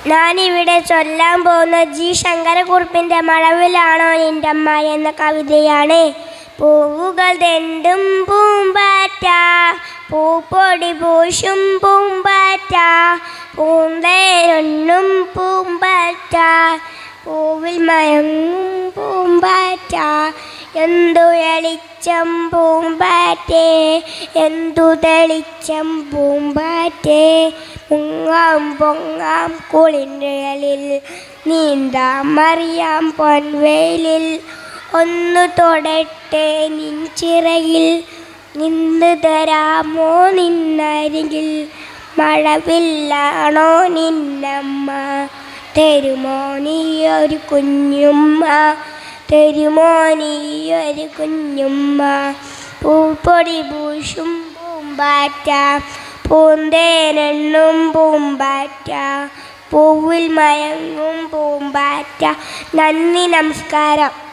ഞാനിവിടെ ചൊല്ലാൻ പോകുന്ന ജി ശങ്കരക്കുറുപ്പിൻ്റെ മഴവിലാണോ നിൻ്റെ അമ്മ എന്ന കവിതയാണ് പൂവുകൾ തെണ്ടും പൂമ്പാറ്റ പൂപ്പൊടി പൂശും പൂമ്പാറ്റ പൂന്തേരൊന്നും പൂമ്പാറ്റ പൂവിൽ മയങ്ങും പൂമ്പാറ്റ എന്തു വെളിച്ചം പൂമ്പാറ്റേ എന്തു തെളിച്ചം പൂമ്പാറ്റേ മുങ്ങാം പൊങ്ങാം കുളിരലിൽ നീന്താം അറിയാം പൊൻവേലിൽ ഒന്നു തൊടട്ടെ നിൻ ചിറകിൽ നിന്ന് തരാമോ നിന്നരികിൽ മഴവില്ലാണോ നിന്നമ്മ തരുമോ നീ ഒരു കുഞ്ഞുമ്മ തരുമോ നീ ഒരു കുഞ്ഞുമ്മ പൂപ്പൊടി പൂശും പൂമ്പാറ്റ പൂന്തേനെണ്ണും പൂമ്പാറ്റ പൂവിൽ മയങ്ങും പൂമ്പാറ്റ നന്ദി നമസ്കാരം